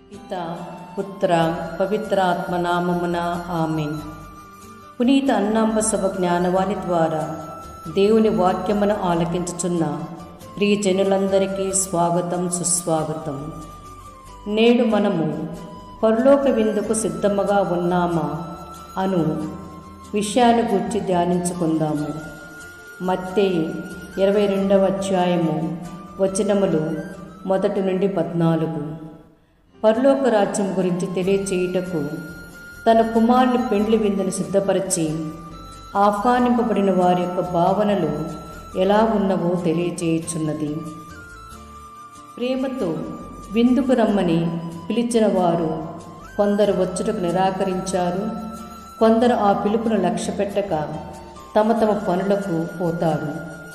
పిత పుత్ర పవిత్రాత్మ నామమున ఆమెన్ పునీత అన్నాంబ సభ జ్ఞానవాణి ద్వారా దేవుని వాక్యమును ఆలకించుచున్న ప్రియజనులందరికీ స్వాగతం సుస్వాగతం నేడు మనము పరలోక విందుకు సిద్ధముగా ఉన్నామా అను విషయాన్ని గురించి ధ్యానించుకుందాము మత్తయి ఇరవై రెండవ అధ్యాయము వచనములు మొదటి నుండి పద్నాలుగు పరలోక రాజ్యం గురించి తెలియచేయుటకు తన కుమారుని పెండ్లి విందును సిద్ధపరిచి ఆహ్వానింపబడిన వారి యొక్క భావనలు ఎలా ఉన్నవో తెలియచేయుచున్నది ప్రేమతో విందుకు రమ్మని పిలిచిన వారు కొందరు వచ్చుటకు నిరాకరించారు కొందరు ఆ పిలుపును లక్ష్యపెట్టక తమ తమ పనులకు పోతారు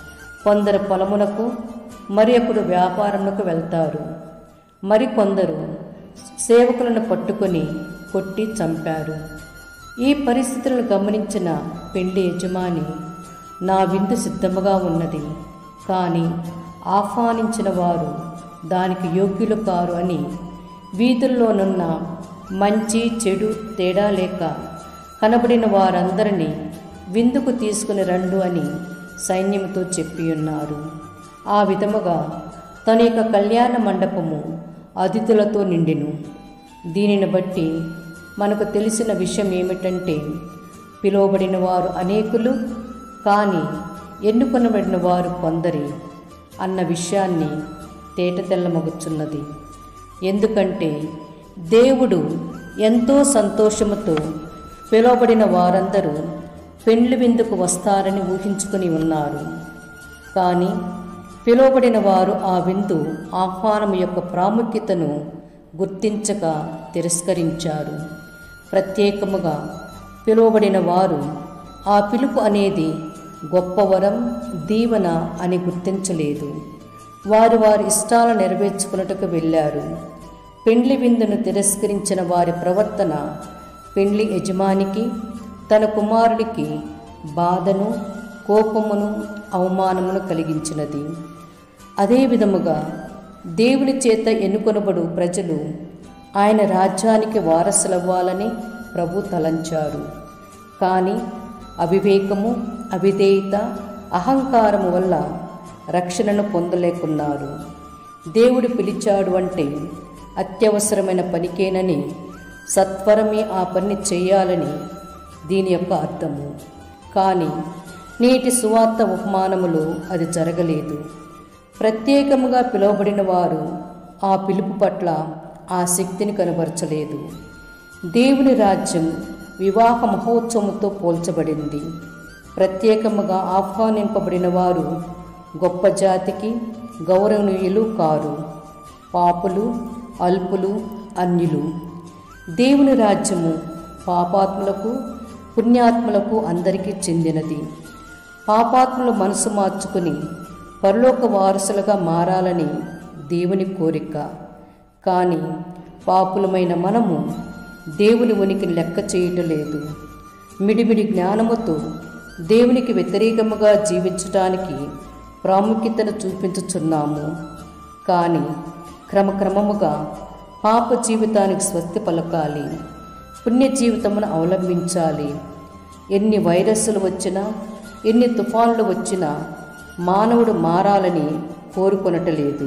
కొందరు పొలమునకు మరి ఒకడు వ్యాపారమునకు వెళ్తారు మరికొందరు సేవకులను పట్టుకొని కొట్టి చంపారు ఈ పరిస్థితులను గమనించిన పెళ్లి యజమాని నా విందు సిద్ధముగా ఉన్నది కానీ ఆహ్వానించిన వారు దానికి యోగ్యులు కారు అని వీధుల్లోనున్న మంచి చెడు తేడా లేక కనబడిన వారందరినీ విందుకు తీసుకుని రండు అని సైన్యముతో చెప్పియున్నారు ఆ విధముగా తన యొక్క కళ్యాణ మండపము అతిథులతో నిండెను దీనిని బట్టి మనకు తెలిసిన విషయం ఏమిటంటే పిలువబడిన వారు అనేకులు కానీ ఎన్నుకొనబడిన వారు కొందరి అన్న విషయాన్ని తేటతెల్లమగుచున్నది ఎందుకంటే దేవుడు ఎంతో సంతోషముతో పిలువబడిన వారందరూ పెండ్లి విందుకు వస్తారని ఊహించుకుని ఉన్నారు కానీ పిలువబడిన వారు ఆ విందు ఆహ్వానం యొక్క ప్రాముఖ్యతను గుర్తించక తిరస్కరించారు ప్రత్యేకముగా పిలువబడిన వారు ఆ పిలుపు అనేది గొప్ప వరం దీవెన అని గుర్తించలేదు వారు వారి ఇష్టాలు నెరవేర్చుకున్నట్టుకు వెళ్ళారు పెండ్లి విందును తిరస్కరించిన వారి ప్రవర్తన పెండ్లి యజమానికి తన కుమారుడికి బాధను కోపమును అవమానమును కలిగించినది అదే విధముగా దేవుని చేత ఎన్నుకొనబడు ప్రజలు ఆయన రాజ్యానికి వారసులవ్వాలని ప్రభు తలంచారు కానీ అవివేకము అవిధేయత అహంకారము వల్ల రక్షణను పొందలేకున్నారు దేవుడు పిలిచాడు అంటే అత్యవసరమైన పనికేనని సత్వరమే ఆ పని చేయాలని దీని యొక్క అర్థము కానీ నేటి సువార్త ఉపమానములో అది జరగలేదు ప్రత్యేకముగా పిలువబడిన వారు ఆ పిలుపు పట్ల ఆ శక్తిని కనబరచలేదు దేవుని రాజ్యం వివాహ మహోత్సవంతో పోల్చబడింది ప్రత్యేకముగా ఆహ్వానింపబడిన వారు గొప్ప జాతికి గౌరవనీయులు కారు పాపులు అల్పులు అన్యులు దేవుని రాజ్యము పాపాత్ములకు పుణ్యాత్ములకు అందరికీ చెందినది పాపాత్ములు మనసు మార్చుకుని పరలోక వారసులుగా మారాలని దేవుని కోరిక కానీ పాపులమైన మనము దేవుని ఉనికిని లెక్క చేయటం లేదు మిడిమిడి జ్ఞానముతో దేవునికి వ్యతిరేకముగా జీవించటానికి ప్రాముఖ్యతను చూపించుచున్నాము కానీ క్రమక్రమముగా పాప జీవితానికి స్వస్తి పలకాలి పుణ్య జీవితమును అవలంబించాలి ఎన్ని వైరస్సులు వచ్చినా ఎన్ని తుఫాన్లు వచ్చినా మానవుడు మారాలని కోరుకొనటలేదు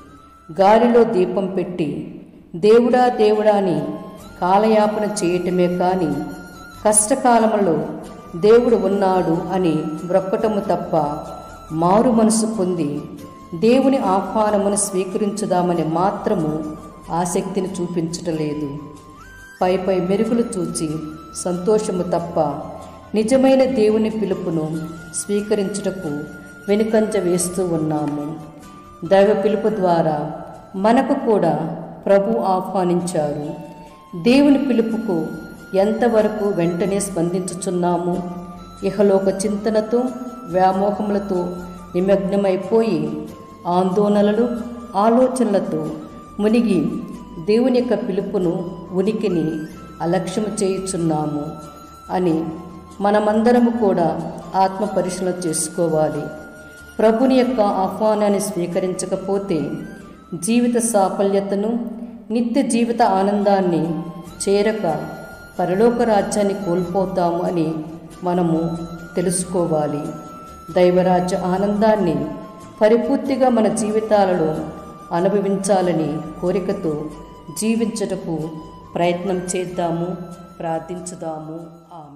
గాలిలో దీపం పెట్టి దేవుడా దేవుడా అని కాలయాపన చేయటమే కానీ కష్టకాలములో దేవుడు ఉన్నాడు అని వ్రొక్కటము తప్ప మారు మనసు పొంది దేవుని ఆహ్వానమును స్వీకరించుదామని మాత్రము ఆసక్తిని చూపించటలేదు పై పై మెరుగులు చూచి సంతోషము తప్ప నిజమైన దేవుని పిలుపును స్వీకరించుటకు వెనుకంజ వేస్తూ ఉన్నాము దైవ పిలుపు ద్వారా మనకు కూడా ప్రభు ఆహ్వానించారు దేవుని పిలుపుకు ఎంతవరకు వెంటనే స్పందించుచున్నాము ఇహలోక చింతనతో వ్యామోహములతో నిమగ్నమైపోయి ఆందోళనలు ఆలోచనలతో మునిగి దేవుని యొక్క పిలుపును ఉనికిని అలక్ష్యము చేయుచున్నాము అని మనమందరము కూడా ఆత్మ పరిశీలన చేసుకోవాలి ప్రభుని యొక్క ఆహ్వానాన్ని స్వీకరించకపోతే జీవిత సాఫల్యతను నిత్య జీవిత ఆనందాన్ని చేరక పరలోక రాజ్యాన్ని కోల్పోతాము అని మనము తెలుసుకోవాలి దైవరాజ్య ఆనందాన్ని పరిపూర్తిగా మన జీవితాలలో అనుభవించాలని కోరికతో జీవించటకు ప్రయత్నం చేద్దాము ప్రార్థించుదాము ఆమె